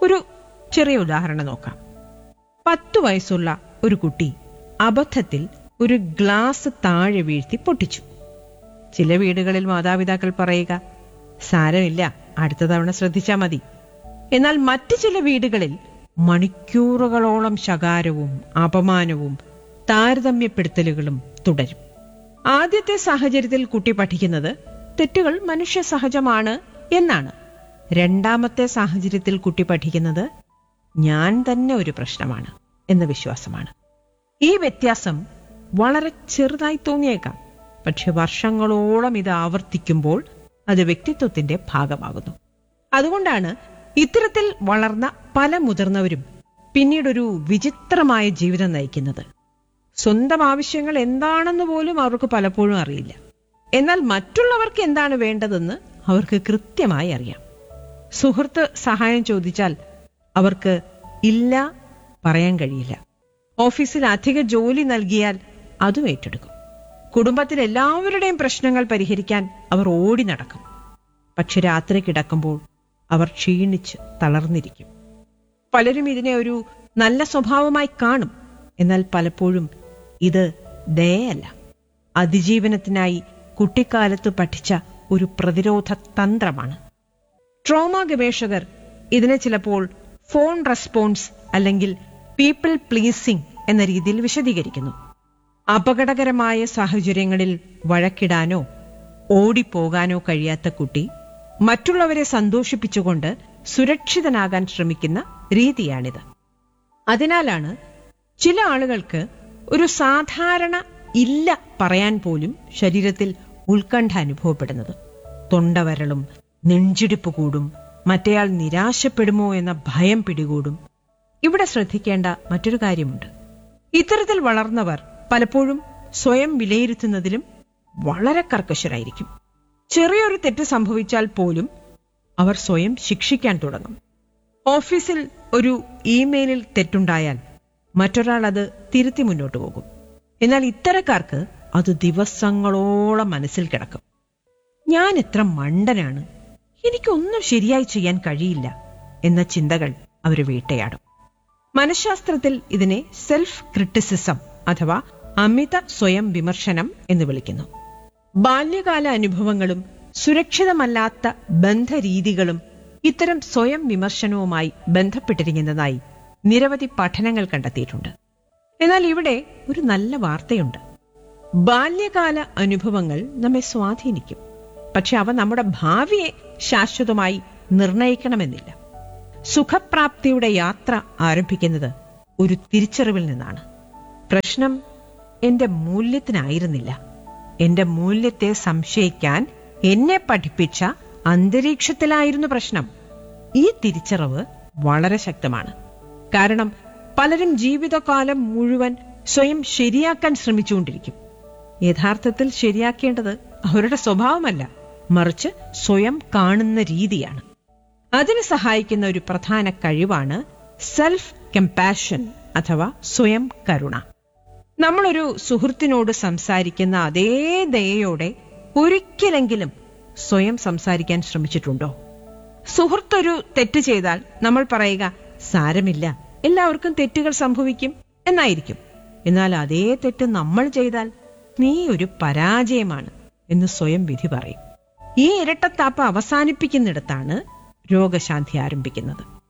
ഒരു ചെറിയ ഉദാഹരണം നോക്കാം പത്തു വയസ്സുള്ള ഒരു കുട്ടി അബദ്ധത്തിൽ ഒരു ഗ്ലാസ് താഴെ വീഴ്ത്തി പൊട്ടിച്ചു ചില വീടുകളിൽ മാതാപിതാക്കൾ പറയുക സാരമില്ല അടുത്ത തവണ ശ്രദ്ധിച്ചാൽ മതി എന്നാൽ മറ്റു ചില വീടുകളിൽ മണിക്കൂറുകളോളം ശകാരവും അപമാനവും താരതമ്യപ്പെടുത്തലുകളും തുടരും ആദ്യത്തെ സാഹചര്യത്തിൽ കുട്ടി പഠിക്കുന്നത് തെറ്റുകൾ മനുഷ്യ സഹജമാണ് എന്നാണ് രണ്ടാമത്തെ സാഹചര്യത്തിൽ കുട്ടി പഠിക്കുന്നത് ഞാൻ തന്നെ ഒരു പ്രശ്നമാണ് എന്ന വിശ്വാസമാണ് ഈ വ്യത്യാസം വളരെ ചെറുതായി തോന്നിയേക്കാം പക്ഷെ വർഷങ്ങളോളം ഇത് ആവർത്തിക്കുമ്പോൾ അത് വ്യക്തിത്വത്തിന്റെ ഭാഗമാകുന്നു അതുകൊണ്ടാണ് ഇത്തരത്തിൽ വളർന്ന പല മുതിർന്നവരും പിന്നീടൊരു വിചിത്രമായ ജീവിതം നയിക്കുന്നത് സ്വന്തം ആവശ്യങ്ങൾ എന്താണെന്ന് പോലും അവർക്ക് പലപ്പോഴും അറിയില്ല എന്നാൽ മറ്റുള്ളവർക്ക് എന്താണ് വേണ്ടതെന്ന് അവർക്ക് കൃത്യമായി അറിയാം സുഹൃത്ത് സഹായം ചോദിച്ചാൽ അവർക്ക് ഇല്ല പറയാൻ കഴിയില്ല ഓഫീസിൽ അധിക ജോലി നൽകിയാൽ അതും ഏറ്റെടുക്കും കുടുംബത്തിൽ എല്ലാവരുടെയും പ്രശ്നങ്ങൾ പരിഹരിക്കാൻ അവർ ഓടി നടക്കും പക്ഷെ രാത്രി കിടക്കുമ്പോൾ അവർ ക്ഷീണിച്ച് തളർന്നിരിക്കും പലരും ഇതിനെ ഒരു നല്ല സ്വഭാവമായി കാണും എന്നാൽ പലപ്പോഴും ഇത് ദയയല്ല അതിജീവനത്തിനായി കുട്ടിക്കാലത്ത് പഠിച്ച ഒരു പ്രതിരോധ തന്ത്രമാണ് ട്രോമ ഗവേഷകർ ഇതിനെ ചിലപ്പോൾ ഫോൺ റെസ്പോൺസ് അല്ലെങ്കിൽ പീപ്പിൾ പ്ലീസിംഗ് എന്ന രീതിയിൽ വിശദീകരിക്കുന്നു അപകടകരമായ സാഹചര്യങ്ങളിൽ വഴക്കിടാനോ ഓടിപ്പോകാനോ കഴിയാത്ത കുട്ടി മറ്റുള്ളവരെ സന്തോഷിപ്പിച്ചുകൊണ്ട് സുരക്ഷിതനാകാൻ ശ്രമിക്കുന്ന രീതിയാണിത് അതിനാലാണ് ചില ആളുകൾക്ക് ഒരു സാധാരണ ഇല്ല പറയാൻ പോലും ശരീരത്തിൽ ഉത്കണ്ഠ അനുഭവപ്പെടുന്നത് തൊണ്ടവരളും നെഞ്ചിടിപ്പ് കൂടും മറ്റേയാൾ നിരാശപ്പെടുമോ എന്ന ഭയം പിടികൂടും ഇവിടെ ശ്രദ്ധിക്കേണ്ട മറ്റൊരു കാര്യമുണ്ട് ഇത്തരത്തിൽ വളർന്നവർ പലപ്പോഴും സ്വയം വിലയിരുത്തുന്നതിലും വളരെ കർക്കശരായിരിക്കും ചെറിയൊരു തെറ്റ് സംഭവിച്ചാൽ പോലും അവർ സ്വയം ശിക്ഷിക്കാൻ തുടങ്ങും ഓഫീസിൽ ഒരു ഇമെയിലിൽ തെറ്റുണ്ടായാൽ മറ്റൊരാൾ അത് തിരുത്തി മുന്നോട്ട് പോകും എന്നാൽ ഇത്തരക്കാർക്ക് അത് ദിവസങ്ങളോളം മനസ്സിൽ കിടക്കും ഞാൻ എത്ര മണ്ടനാണ് എനിക്കൊന്നും ശരിയായി ചെയ്യാൻ കഴിയില്ല എന്ന ചിന്തകൾ അവർ വേട്ടയാടും മനഃശാസ്ത്രത്തിൽ ഇതിനെ സെൽഫ് ക്രിട്ടിസിസം അഥവാ അമിത സ്വയം വിമർശനം എന്ന് വിളിക്കുന്നു ബാല്യകാല അനുഭവങ്ങളും സുരക്ഷിതമല്ലാത്ത ബന്ധരീതികളും ഇത്തരം സ്വയം വിമർശനവുമായി ബന്ധപ്പെട്ടിരിക്കുന്നതായി നിരവധി പഠനങ്ങൾ കണ്ടെത്തിയിട്ടുണ്ട് എന്നാൽ ഇവിടെ ഒരു നല്ല വാർത്തയുണ്ട് ബാല്യകാല അനുഭവങ്ങൾ നമ്മെ സ്വാധീനിക്കും പക്ഷെ അവ നമ്മുടെ ഭാവിയെ ശാശ്വതമായി നിർണയിക്കണമെന്നില്ല സുഖപ്രാപ്തിയുടെ യാത്ര ആരംഭിക്കുന്നത് ഒരു തിരിച്ചറിവിൽ നിന്നാണ് പ്രശ്നം എന്റെ മൂല്യത്തിനായിരുന്നില്ല എന്റെ മൂല്യത്തെ സംശയിക്കാൻ എന്നെ പഠിപ്പിച്ച അന്തരീക്ഷത്തിലായിരുന്നു പ്രശ്നം ഈ തിരിച്ചറിവ് വളരെ ശക്തമാണ് കാരണം പലരും ജീവിതകാലം മുഴുവൻ സ്വയം ശരിയാക്കാൻ ശ്രമിച്ചുകൊണ്ടിരിക്കും യഥാർത്ഥത്തിൽ ശരിയാക്കേണ്ടത് അവരുടെ സ്വഭാവമല്ല മറിച്ച് സ്വയം കാണുന്ന രീതിയാണ് അതിന് സഹായിക്കുന്ന ഒരു പ്രധാന കഴിവാണ് സെൽഫ് കമ്പാഷൻ അഥവാ സ്വയം കരുണ നമ്മളൊരു സുഹൃത്തിനോട് സംസാരിക്കുന്ന അതേ ദയയോടെ ഒരിക്കലെങ്കിലും സ്വയം സംസാരിക്കാൻ ശ്രമിച്ചിട്ടുണ്ടോ സുഹൃത്തൊരു തെറ്റ് ചെയ്താൽ നമ്മൾ പറയുക സാരമില്ല എല്ലാവർക്കും തെറ്റുകൾ സംഭവിക്കും എന്നായിരിക്കും എന്നാൽ അതേ തെറ്റ് നമ്മൾ ചെയ്താൽ നീ ഒരു പരാജയമാണ് എന്ന് സ്വയം വിധി പറയും ഈ ഇരട്ടത്താപ്പ് അവസാനിപ്പിക്കുന്നിടത്താണ് രോഗശാന്തി ആരംഭിക്കുന്നത്